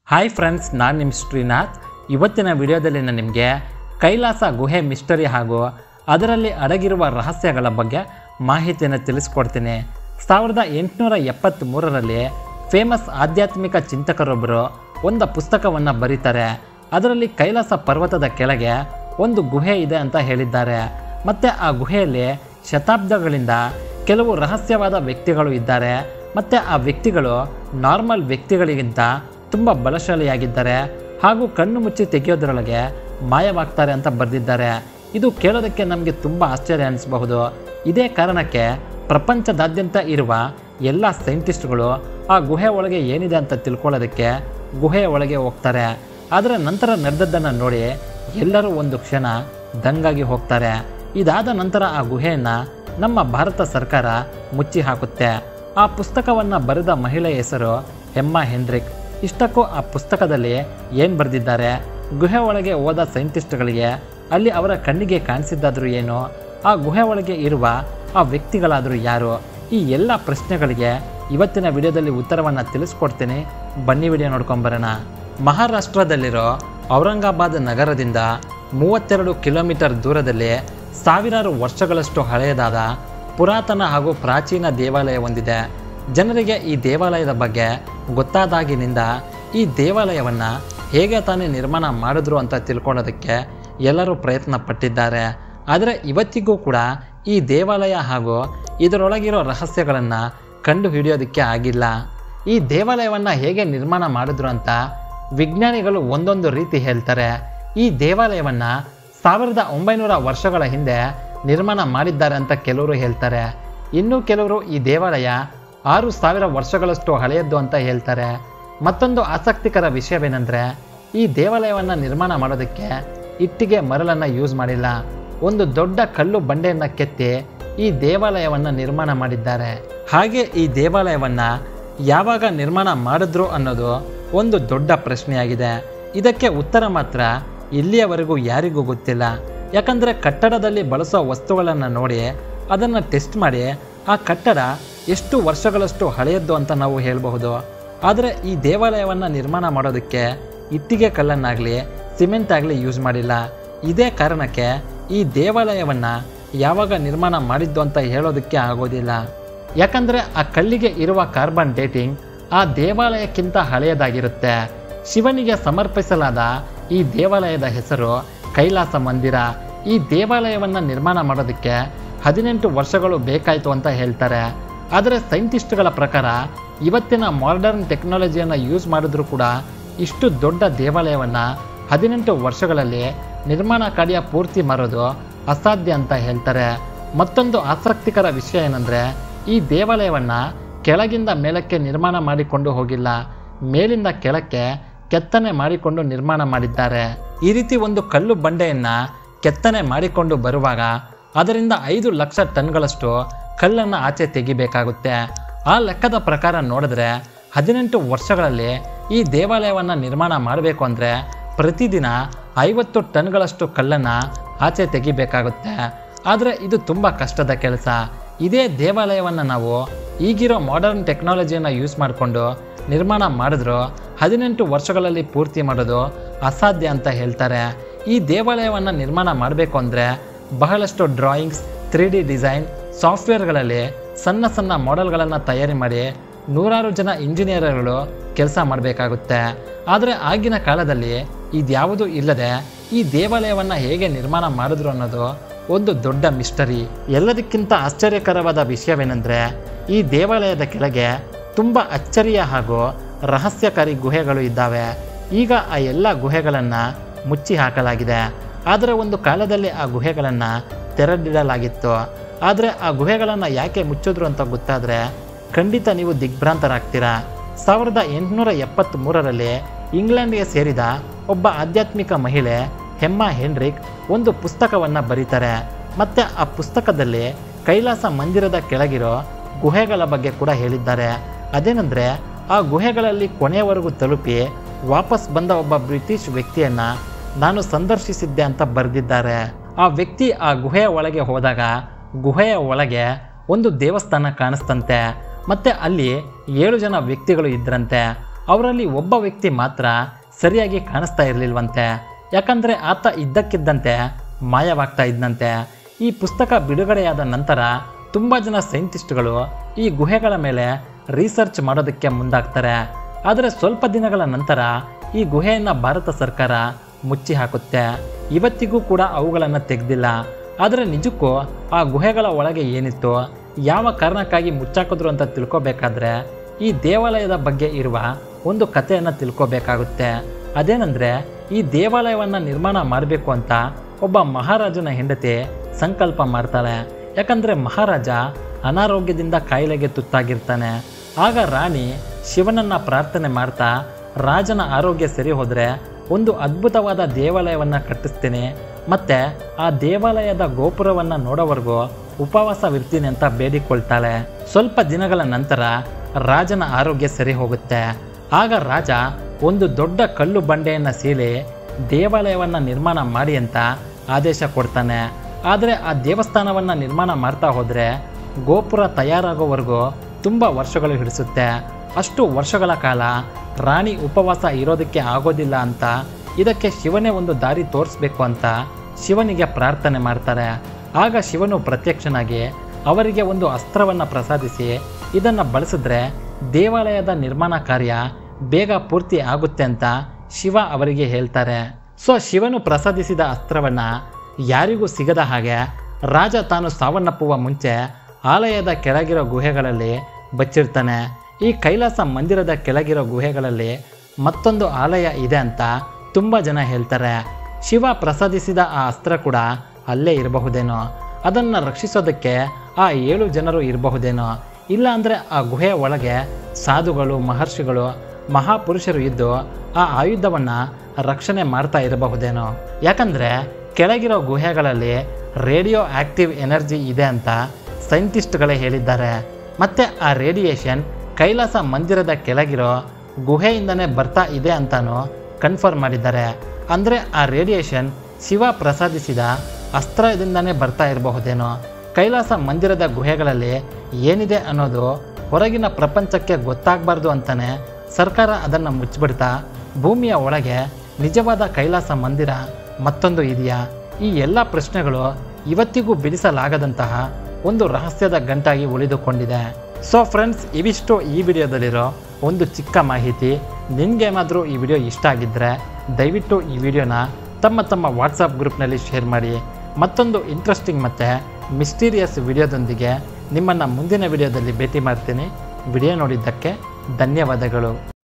hi friends ನಾನು ನಿಮ್ಮ ಶ್ರೀನಾಥ್ ಇವತ್ತಿನ ವಿಡಿಯೋದಲ್ಲಿ ನಾನು ನಿಮಗೆ ಕೈಲಾಸ ಗುಹೆ ಮಿಸ್ಟರಿ ಹಾಗೂ ಅದರಲ್ಲಿ ಅಡಗಿರುವ ರಹಸ್ಯಗಳ ಬಗ್ಗೆ ಮಾಹಿತಿಯನ್ನು ತಿಳಿಸ್ಕೊಡ್ತೀನಿ ಸಾವಿರದ ಎಂಟುನೂರ ಎಪ್ಪತ್ತ್ಮೂರರಲ್ಲಿ ಫೇಮಸ್ ಆಧ್ಯಾತ್ಮಿಕ ಚಿಂತಕರೊಬ್ಬರು ಒಂದು ಪುಸ್ತಕವನ್ನು ಬರೀತಾರೆ ಅದರಲ್ಲಿ ಕೈಲಾಸ ಪರ್ವತದ ಕೆಳಗೆ ಒಂದು ಗುಹೆ ಇದೆ ಅಂತ ಹೇಳಿದ್ದಾರೆ ಮತ್ತು ಆ ಗುಹೆಯಲ್ಲಿ ಶತಾಬ್ದಗಳಿಂದ ಕೆಲವು ರಹಸ್ಯವಾದ ವ್ಯಕ್ತಿಗಳು ಇದ್ದಾರೆ ಮತ್ತು ಆ ವ್ಯಕ್ತಿಗಳು ನಾರ್ಮಲ್ ವ್ಯಕ್ತಿಗಳಿಗಿಂತ ತುಂಬ ಬಲಶಾಲಿಯಾಗಿದ್ದಾರೆ ಹಾಗೂ ಕಣ್ಣು ಮುಚ್ಚಿ ತೆಗೆಯೋದ್ರೊಳಗೆ ಮಾಯವಾಗ್ತಾರೆ ಅಂತ ಬರೆದಿದ್ದಾರೆ ಇದು ಕೇಳೋದಕ್ಕೆ ನಮಗೆ ತುಂಬ ಆಶ್ಚರ್ಯ ಅನಿಸಬಹುದು ಇದೇ ಕಾರಣಕ್ಕೆ ಪ್ರಪಂಚದಾದ್ಯಂತ ಇರುವ ಎಲ್ಲ ಸೈಂಟಿಸ್ಟ್ಗಳು ಆ ಗುಹೆ ಒಳಗೆ ಏನಿದೆ ಅಂತ ತಿಳ್ಕೊಳ್ಳೋದಕ್ಕೆ ಗುಹೆಯ ಒಳಗೆ ಹೋಗ್ತಾರೆ ಆದರೆ ನಂತರ ನಡೆದದ್ದನ್ನು ನೋಡಿ ಎಲ್ಲರೂ ಒಂದು ಕ್ಷಣ ದಂಗಾಗಿ ಹೋಗ್ತಾರೆ ಇದಾದ ನಂತರ ಆ ಗುಹೆಯನ್ನು ನಮ್ಮ ಭಾರತ ಸರ್ಕಾರ ಮುಚ್ಚಿ ಹಾಕುತ್ತೆ ಆ ಪುಸ್ತಕವನ್ನು ಬರೆದ ಮಹಿಳೆ ಹೆಸರು ಹೆಮ್ಮ ಹೆನ್ರಿಕ್ ಇಷ್ಟಕ್ಕೂ ಆ ಪುಸ್ತಕದಲ್ಲಿ ಏನು ಬರೆದಿದ್ದಾರೆ ಗುಹೆ ಒಳಗೆ ಹೋದ ಸೈಂಟಿಸ್ಟ್ಗಳಿಗೆ ಅಲ್ಲಿ ಅವರ ಕಣ್ಣಿಗೆ ಕಾಣಿಸಿದ್ದಾದರೂ ಏನು ಆ ಗುಹೆ ಒಳಗೆ ಇರುವ ಆ ವ್ಯಕ್ತಿಗಳಾದರೂ ಯಾರು ಈ ಎಲ್ಲ ಪ್ರಶ್ನೆಗಳಿಗೆ ಇವತ್ತಿನ ವಿಡಿಯೋದಲ್ಲಿ ಉತ್ತರವನ್ನು ತಿಳಿಸ್ಕೊಡ್ತೀನಿ ಬನ್ನಿ ವಿಡಿಯೋ ನೋಡ್ಕೊಂಬರೋಣ ಮಹಾರಾಷ್ಟ್ರದಲ್ಲಿರೋ ಔರಂಗಾಬಾದ್ ನಗರದಿಂದ ಮೂವತ್ತೆರಡು ಕಿಲೋಮೀಟರ್ ದೂರದಲ್ಲಿ ಸಾವಿರಾರು ವರ್ಷಗಳಷ್ಟು ಹಳೆಯದಾದ ಪುರಾತನ ಹಾಗೂ ಪ್ರಾಚೀನ ದೇವಾಲಯ ಹೊಂದಿದೆ ಜನರಿಗೆ ಈ ದೇವಾಲಯದ ಬಗ್ಗೆ ಗೊತ್ತಾದಾಗಿನಿಂದ ಈ ದೇವಾಲಯವನ್ನು ಹೇಗೆ ತಾನೇ ನಿರ್ಮಾಣ ಮಾಡಿದ್ರು ಅಂತ ತಿಳ್ಕೊಳ್ಳೋದಕ್ಕೆ ಎಲ್ಲರೂ ಪ್ರಯತ್ನ ಪಟ್ಟಿದ್ದಾರೆ ಆದರೆ ಇವತ್ತಿಗೂ ಕೂಡ ಈ ದೇವಾಲಯ ಹಾಗೂ ಇದರೊಳಗಿರೋ ರಹಸ್ಯಗಳನ್ನು ಕಂಡು ಹಿಡಿಯೋದಕ್ಕೆ ಆಗಿಲ್ಲ ಈ ದೇವಾಲಯವನ್ನು ಹೇಗೆ ನಿರ್ಮಾಣ ಮಾಡಿದ್ರು ಅಂತ ವಿಜ್ಞಾನಿಗಳು ಒಂದೊಂದು ರೀತಿ ಹೇಳ್ತಾರೆ ಈ ದೇವಾಲಯವನ್ನು ಸಾವಿರದ ಒಂಬೈನೂರ ವರ್ಷಗಳ ಹಿಂದೆ ನಿರ್ಮಾಣ ಮಾಡಿದ್ದಾರೆ ಅಂತ ಕೆಲವರು ಹೇಳ್ತಾರೆ ಇನ್ನು ಕೆಲವರು ಈ ದೇವಾಲಯ ಆರು ಸಾವಿರ ವರ್ಷಗಳಷ್ಟು ಹಳೆಯದ್ದು ಅಂತ ಹೇಳ್ತಾರೆ ಮತ್ತೊಂದು ಆಸಕ್ತಿಕರ ವಿಷಯವೇನೆಂದರೆ ಈ ದೇವಾಲಯವನ್ನು ನಿರ್ಮಾಣ ಮಾಡೋದಕ್ಕೆ ಇಟ್ಟಿಗೆ ಮರಳನ್ನು ಯೂಸ್ ಮಾಡಿಲ್ಲ ಒಂದು ದೊಡ್ಡ ಕಲ್ಲು ಬಂಡೆಯನ್ನು ಕೆತ್ತಿ ಈ ದೇವಾಲಯವನ್ನು ನಿರ್ಮಾಣ ಮಾಡಿದ್ದಾರೆ ಹಾಗೆ ಈ ದೇವಾಲಯವನ್ನು ಯಾವಾಗ ನಿರ್ಮಾಣ ಮಾಡಿದ್ರು ಅನ್ನೋದು ಒಂದು ದೊಡ್ಡ ಪ್ರಶ್ನೆಯಾಗಿದೆ ಇದಕ್ಕೆ ಉತ್ತರ ಮಾತ್ರ ಇಲ್ಲಿಯವರೆಗೂ ಯಾರಿಗೂ ಗೊತ್ತಿಲ್ಲ ಯಾಕಂದರೆ ಕಟ್ಟಡದಲ್ಲಿ ಬಳಸೋ ವಸ್ತುಗಳನ್ನು ನೋಡಿ ಅದನ್ನು ಟೆಸ್ಟ್ ಮಾಡಿ ಆ ಕಟ್ಟಡ ಎಷ್ಟು ವರ್ಷಗಳಷ್ಟು ಹಳೆಯದ್ದು ಅಂತ ನಾವು ಹೇಳಬಹುದು ಆದರೆ ಈ ದೇವಾಲಯವನ್ನು ನಿರ್ಮಾಣ ಮಾಡೋದಕ್ಕೆ ಇಟ್ಟಿಗೆ ಕಲ್ಲನ್ನಾಗಲಿ ಸಿಮೆಂಟ್ ಆಗಲಿ ಯೂಸ್ ಮಾಡಿಲ್ಲ ಇದೇ ಕಾರಣಕ್ಕೆ ಈ ದೇವಾಲಯವನ್ನು ಯಾವಾಗ ನಿರ್ಮಾಣ ಮಾಡಿದ್ದು ಅಂತ ಹೇಳೋದಕ್ಕೆ ಆಗೋದಿಲ್ಲ ಯಾಕಂದರೆ ಆ ಕಲ್ಲಿಗೆ ಇರುವ ಕಾರ್ಬನ್ ಡೇಟಿಂಗ್ ಆ ದೇವಾಲಯಕ್ಕಿಂತ ಹಳೆಯದಾಗಿರುತ್ತೆ ಶಿವನಿಗೆ ಸಮರ್ಪಿಸಲಾದ ಈ ದೇವಾಲಯದ ಹೆಸರು ಕೈಲಾಸ ಮಂದಿರ ಈ ದೇವಾಲಯವನ್ನು ನಿರ್ಮಾಣ ಮಾಡೋದಕ್ಕೆ ಹದಿನೆಂಟು ವರ್ಷಗಳು ಬೇಕಾಯಿತು ಅಂತ ಹೇಳ್ತಾರೆ ಆದರೆ ಸೈಂಟಿಸ್ಟ್ಗಳ ಪ್ರಕಾರ ಇವತ್ತಿನ ಮಾಡರ್ನ್ ಟೆಕ್ನಾಲಜಿಯನ್ನು ಯೂಸ್ ಮಾಡಿದ್ರೂ ಕೂಡ ಇಷ್ಟು ದೊಡ್ಡ ದೇವಾಲಯವನ್ನು ಹದಿನೆಂಟು ವರ್ಷಗಳಲ್ಲಿ ನಿರ್ಮಾಣ ಕಾರ್ಯ ಪೂರ್ತಿ ಮಾಡೋದು ಅಸಾಧ್ಯ ಅಂತ ಹೇಳ್ತಾರೆ ಮತ್ತೊಂದು ಆಸಕ್ತಿಕರ ವಿಷಯ ಏನಂದರೆ ಈ ದೇವಾಲಯವನ್ನು ಕೆಳಗಿಂದ ಮೇಲಕ್ಕೆ ನಿರ್ಮಾಣ ಮಾಡಿಕೊಂಡು ಹೋಗಿಲ್ಲ ಮೇಲಿಂದ ಕೆಳಕ್ಕೆ ಕೆತ್ತನೆ ಮಾಡಿಕೊಂಡು ನಿರ್ಮಾಣ ಮಾಡಿದ್ದಾರೆ ಈ ರೀತಿ ಒಂದು ಕಲ್ಲು ಬಂಡೆಯನ್ನು ಕೆತ್ತನೆ ಮಾಡಿಕೊಂಡು ಬರುವಾಗ ಅದರಿಂದ ಐದು ಲಕ್ಷ ಟನ್ಗಳಷ್ಟು ಕಲ್ಲನ್ನು ಆಚೆ ತೆಗಿಬೇಕಾಗುತ್ತೆ ಆ ಲೆಕ್ಕದ ಪ್ರಕಾರ ನೋಡಿದ್ರೆ ಹದಿನೆಂಟು ವರ್ಷಗಳಲ್ಲಿ ಈ ದೇವಾಲಯವನ್ನು ನಿರ್ಮಾಣ ಮಾಡಬೇಕು ಅಂದರೆ ಪ್ರತಿದಿನ ಐವತ್ತು ಟನ್ಗಳಷ್ಟು ಕಲ್ಲನ್ನು ಆಚೆ ತೆಗಿಬೇಕಾಗುತ್ತೆ ಆದರೆ ಇದು ತುಂಬ ಕಷ್ಟದ ಕೆಲಸ ಇದೇ ದೇವಾಲಯವನ್ನು ನಾವು ಈಗಿರೋ ಮಾಡರ್ನ್ ಟೆಕ್ನಾಲಜಿಯನ್ನು ಯೂಸ್ ಮಾಡಿಕೊಂಡು ನಿರ್ಮಾಣ ಮಾಡಿದ್ರು ಹದಿನೆಂಟು ವರ್ಷಗಳಲ್ಲಿ ಪೂರ್ತಿ ಮಾಡೋದು ಅಸಾಧ್ಯ ಅಂತ ಹೇಳ್ತಾರೆ ಈ ದೇವಾಲಯವನ್ನು ನಿರ್ಮಾಣ ಮಾಡಬೇಕು ಅಂದರೆ ಬಹಳಷ್ಟು ಡ್ರಾಯಿಂಗ್ಸ್ ತ್ರೀ ಡಿ ಡಿಸೈನ್ ಸಾಫ್ಟ್ವೇರ್ಗಳಲ್ಲಿ ಸಣ್ಣ ಸಣ್ಣ ಮಾಡೆಲ್ಗಳನ್ನು ತಯಾರಿ ಮಾಡಿ ನೂರಾರು ಜನ ಇಂಜಿನಿಯರ್ಗಳು ಕೆಲಸ ಮಾಡಬೇಕಾಗುತ್ತೆ ಆದರೆ ಆಗಿನ ಕಾಲದಲ್ಲಿ ಇದ್ಯಾವುದೂ ಇಲ್ಲದೆ ಈ ದೇವಾಲಯವನ್ನು ಹೇಗೆ ನಿರ್ಮಾಣ ಮಾಡಿದ್ರು ಅನ್ನೋದು ಒಂದು ದೊಡ್ಡ ಮಿಸ್ಟರಿ ಎಲ್ಲದಕ್ಕಿಂತ ಆಶ್ಚರ್ಯಕರವಾದ ವಿಷಯವೇನೆಂದರೆ ಈ ದೇವಾಲಯದ ಕೆಳಗೆ ತುಂಬ ಅಚ್ಚರಿಯ ಹಾಗೂ ರಹಸ್ಯಕಾರಿ ಗುಹೆಗಳು ಇದ್ದಾವೆ ಈಗ ಆ ಎಲ್ಲ ಗುಹೆಗಳನ್ನು ಮುಚ್ಚಿ ಹಾಕಲಾಗಿದೆ ಆದರೆ ಒಂದು ಕಾಲದಲ್ಲಿ ಆ ಗುಹೆಗಳನ್ನು ತೆರೆದಿಡಲಾಗಿತ್ತು ಆದರೆ ಆ ಗುಹೆಗಳನ್ನು ಯಾಕೆ ಮುಚ್ಚಿದ್ರು ಅಂತ ಗೊತ್ತಾದರೆ ಖಂಡಿತ ನೀವು ದಿಗ್ಭ್ರಾಂತರಾಗ್ತೀರಾ ಸಾವಿರದ ಎಂಟುನೂರ ಎಪ್ಪತ್ತ್ಮೂರರಲ್ಲಿ ಇಂಗ್ಲೆಂಡ್ಗೆ ಸೇರಿದ ಒಬ್ಬ ಆಧ್ಯಾತ್ಮಿಕ ಮಹಿಳೆ ಹೆಮ್ಮ ಹೆನ್ರಿಕ್ ಒಂದು ಪುಸ್ತಕವನ್ನು ಬರೀತಾರೆ ಮತ್ತು ಆ ಪುಸ್ತಕದಲ್ಲಿ ಕೈಲಾಸ ಮಂದಿರದ ಕೆಳಗಿರೋ ಗುಹೆಗಳ ಬಗ್ಗೆ ಕೂಡ ಹೇಳಿದ್ದಾರೆ ಅದೇನೆಂದರೆ ಆ ಗುಹೆಗಳಲ್ಲಿ ಕೊನೆಯವರೆಗೂ ತಲುಪಿ ವಾಪಸ್ ಬಂದ ಒಬ್ಬ ಬ್ರಿಟಿಷ್ ವ್ಯಕ್ತಿಯನ್ನು ನಾನು ಸಂದರ್ಶಿಸಿದ್ದೆ ಅಂತ ಬರೆದಿದ್ದಾರೆ ಆ ವ್ಯಕ್ತಿ ಆ ಗುಹೆಯ ಒಳಗೆ ಹೋದಾಗ ಗುಹೆಯ ಒಳಗೆ ಒಂದು ದೇವಸ್ಥಾನ ಕಾಣಿಸ್ತಂತೆ ಮತ್ತು ಅಲ್ಲಿ ಏಳು ಜನ ವ್ಯಕ್ತಿಗಳು ಇದ್ರಂತೆ ಅವರಲ್ಲಿ ಒಬ್ಬ ವ್ಯಕ್ತಿ ಮಾತ್ರ ಸರಿಯಾಗಿ ಕಾಣಿಸ್ತಾ ಇರಲಿಲ್ವಂತೆ ಯಾಕಂದರೆ ಆತ ಇದ್ದಕ್ಕಿದ್ದಂತೆ ಮಾಯವಾಗ್ತಾ ಇದ್ದಂತೆ ಈ ಪುಸ್ತಕ ಬಿಡುಗಡೆಯಾದ ನಂತರ ತುಂಬ ಜನ ಸೈಂಟಿಸ್ಟ್ಗಳು ಈ ಗುಹೆಗಳ ಮೇಲೆ ರಿಸರ್ಚ್ ಮಾಡೋದಕ್ಕೆ ಮುಂದಾಗ್ತಾರೆ ಆದರೆ ಸ್ವಲ್ಪ ದಿನಗಳ ನಂತರ ಈ ಗುಹೆಯನ್ನು ಭಾರತ ಸರ್ಕಾರ ಮುಚ್ಚಿ ಹಾಕುತ್ತೆ ಇವತ್ತಿಗೂ ಕೂಡ ಅವುಗಳನ್ನು ತೆಗೆದಿಲ್ಲ ಆದರೆ ನಿಜಕ್ಕೂ ಆ ಗುಹೆಗಳ ಒಳಗೆ ಏನಿತ್ತು ಯಾವ ಕಾರಣಕ್ಕಾಗಿ ಮುಚ್ಚಾಕಿದ್ರು ಅಂತ ತಿಳ್ಕೊಬೇಕಾದ್ರೆ ಈ ದೇವಾಲಯದ ಬಗ್ಗೆ ಇರುವ ಒಂದು ಕಥೆಯನ್ನು ತಿಳ್ಕೊಬೇಕಾಗುತ್ತೆ ಅದೇನೆಂದರೆ ಈ ದೇವಾಲಯವನ್ನು ನಿರ್ಮಾಣ ಮಾಡಬೇಕು ಅಂತ ಒಬ್ಬ ಮಹಾರಾಜನ ಹೆಂಡತಿ ಸಂಕಲ್ಪ ಮಾಡ್ತಾಳೆ ಯಾಕಂದರೆ ಮಹಾರಾಜ ಅನಾರೋಗ್ಯದಿಂದ ಕಾಯಿಲೆಗೆ ತುತ್ತಾಗಿರ್ತಾನೆ ಆಗ ರಾಣಿ ಶಿವನನ್ನ ಪ್ರಾರ್ಥನೆ ಮಾಡ್ತಾ ರಾಜನ ಆರೋಗ್ಯ ಸರಿ ಹೋದರೆ ಒಂದು ಅದ್ಭುತವಾದ ದೇವಾಲಯವನ್ನು ಕಟ್ಟಿಸ್ತೀನಿ ಮತ್ತೆ ಆ ದೇವಾಲಯದ ಗೋಪುರವನ್ನು ನೋಡೋವರೆಗೂ ಉಪವಾಸವಿರ್ತೀನಿ ಅಂತ ಬೇಡಿಕೊಳ್ತಾಳೆ ಸ್ವಲ್ಪ ದಿನಗಳ ನಂತರ ರಾಜನ ಆರೋಗ್ಯ ಸರಿ ಹೋಗುತ್ತೆ ಆಗ ರಾಜ ಒಂದು ದೊಡ್ಡ ಕಲ್ಲು ಬಂಡೆಯನ್ನು ಸೀಳಿ ದೇವಾಲಯವನ್ನು ನಿರ್ಮಾಣ ಮಾಡಿ ಅಂತ ಆದೇಶ ಕೊಡ್ತಾನೆ ಆದರೆ ಆ ದೇವಸ್ಥಾನವನ್ನು ನಿರ್ಮಾಣ ಮಾಡ್ತಾ ಹೋದರೆ ಗೋಪುರ ತಯಾರಾಗೋವರೆಗೂ ತುಂಬ ವರ್ಷಗಳು ಹಿಡಿಸುತ್ತೆ ಅಷ್ಟು ವರ್ಷಗಳ ಕಾಲ ರಾಣಿ ಉಪವಾಸ ಇರೋದಕ್ಕೆ ಆಗೋದಿಲ್ಲ ಅಂತ ಇದಕ್ಕೆ ಶಿವನೇ ಒಂದು ದಾರಿ ತೋರಿಸ್ಬೇಕು ಅಂತ ಶಿವನಿಗೆ ಪ್ರಾರ್ಥನೆ ಮಾಡ್ತಾರೆ ಆಗ ಶಿವನು ಪ್ರತ್ಯಕ್ಷನಾಗಿ ಅವರಿಗೆ ಒಂದು ಅಸ್ತ್ರವನ್ನು ಪ್ರಸಾದಿಸಿ ಇದನ್ನು ಬಳಸಿದ್ರೆ ದೇವಾಲಯದ ನಿರ್ಮಾಣ ಕಾರ್ಯ ಬೇಗ ಪೂರ್ತಿ ಆಗುತ್ತೆ ಅಂತ ಶಿವ ಅವರಿಗೆ ಹೇಳ್ತಾರೆ ಸೊ ಶಿವನು ಪ್ರಸಾದಿಸಿದ ಅಸ್ತ್ರವನ್ನು ಯಾರಿಗೂ ಸಿಗದ ಹಾಗೆ ರಾಜ ತಾನು ಸಾವನ್ನಪ್ಪುವ ಮುಂಚೆ ಆಲಯದ ಕೆಳಗಿರೋ ಗುಹೆಗಳಲ್ಲಿ ಬಚ್ಚಿರ್ತಾನೆ ಈ ಕೈಲಾಸ ಮಂದಿರದ ಕೆಳಗಿರೋ ಗುಹೆಗಳಲ್ಲಿ ಮತ್ತೊಂದು ಆಲಯ ಇದೆ ಅಂತ ತುಂಬ ಜನ ಹೇಳ್ತಾರೆ ಶಿವ ಪ್ರಸಾದಿಸಿದ ಆ ಅಸ್ತ್ರ ಕೂಡ ಅಲ್ಲೇ ಇರಬಹುದೇನೋ ಅದನ್ನು ರಕ್ಷಿಸೋದಕ್ಕೆ ಆ ಏಳು ಜನರು ಇರಬಹುದೇನೋ ಇಲ್ಲ ಅಂದರೆ ಆ ಗುಹೆಯ ಒಳಗೆ ಸಾಧುಗಳು ಮಹರ್ಷಿಗಳು ಮಹಾಪುರುಷರು ಇದ್ದು ಆ ಆಯುಧವನ್ನು ರಕ್ಷಣೆ ಮಾಡ್ತಾ ಇರಬಹುದೇನೋ ಯಾಕಂದರೆ ಕೆಳಗಿರೋ ಗುಹೆಗಳಲ್ಲಿ ರೇಡಿಯೋ ಆಕ್ಟಿವ್ ಎನರ್ಜಿ ಇದೆ ಅಂತ ಸೈಂಟಿಸ್ಟ್ಗಳೇ ಹೇಳಿದ್ದಾರೆ ಮತ್ತು ಆ ರೇಡಿಯೇಷನ್ ಕೈಲಾಸ ಮಂದಿರದ ಕೆಳಗಿರೋ ಗುಹೆಯಿಂದನೇ ಬರ್ತಾ ಇದೆ ಅಂತಾನು ಕನ್ಫರ್ಮ್ ಮಾಡಿದ್ದಾರೆ ಅಂದರೆ ಆ ರೇಡಿಯೇಷನ್ ಶಿವ ಪ್ರಸಾದಿಸಿದ ಅಸ್ತ್ರದಿಂದನೇ ಬರ್ತಾ ಇರಬಹುದೇನೋ ಕೈಲಾಸ ಮಂದಿರದ ಗುಹೆಗಳಲ್ಲಿ ಏನಿದೆ ಅನ್ನೋದು ಹೊರಗಿನ ಪ್ರಪಂಚಕ್ಕೆ ಗೊತ್ತಾಗಬಾರ್ದು ಅಂತಾನೆ ಸರ್ಕಾರ ಅದನ್ನು ಮುಚ್ಚಿಬಿಡ್ತಾ ಭೂಮಿಯ ಒಳಗೆ ನಿಜವಾದ ಕೈಲಾಸ ಮಂದಿರ ಮತ್ತೊಂದು ಇದೆಯಾ ಈ ಎಲ್ಲ ಪ್ರಶ್ನೆಗಳು ಇವತ್ತಿಗೂ ಬಿಡಿಸಲಾಗದಂತಹ ಒಂದು ರಹಸ್ಯದ ಗಂಟಾಗಿ ಉಳಿದುಕೊಂಡಿದೆ ಸೊ ಫ್ರೆಂಡ್ಸ್ ಇವಿಷ್ಟು ಈ ವಿಡಿಯೋದಲ್ಲಿರೋ ಒಂದು ಚಿಕ್ಕ ಮಾಹಿತಿ ನಿಮಗೇನಾದರೂ ಈ ವಿಡಿಯೋ ಇಷ್ಟ ಆಗಿದ್ದರೆ ದಯವಿಟ್ಟು ಈ ವಿಡಿಯೋನ ತಮ್ಮ ತಮ್ಮ ವಾಟ್ಸಪ್ ಗ್ರೂಪ್ನಲ್ಲಿ ಶೇರ್ ಮಾಡಿ ಮತ್ತೊಂದು ಇಂಟ್ರೆಸ್ಟಿಂಗ್ ಮತ್ತು ಮಿಸ್ಟೀರಿಯಸ್ ವಿಡಿಯೋದೊಂದಿಗೆ ನಿಮ್ಮನ್ನು ಮುಂದಿನ ವಿಡಿಯೋದಲ್ಲಿ ಭೇಟಿ ಮಾಡ್ತೀನಿ ವಿಡಿಯೋ ನೋಡಿದ್ದಕ್ಕೆ ಧನ್ಯವಾದಗಳು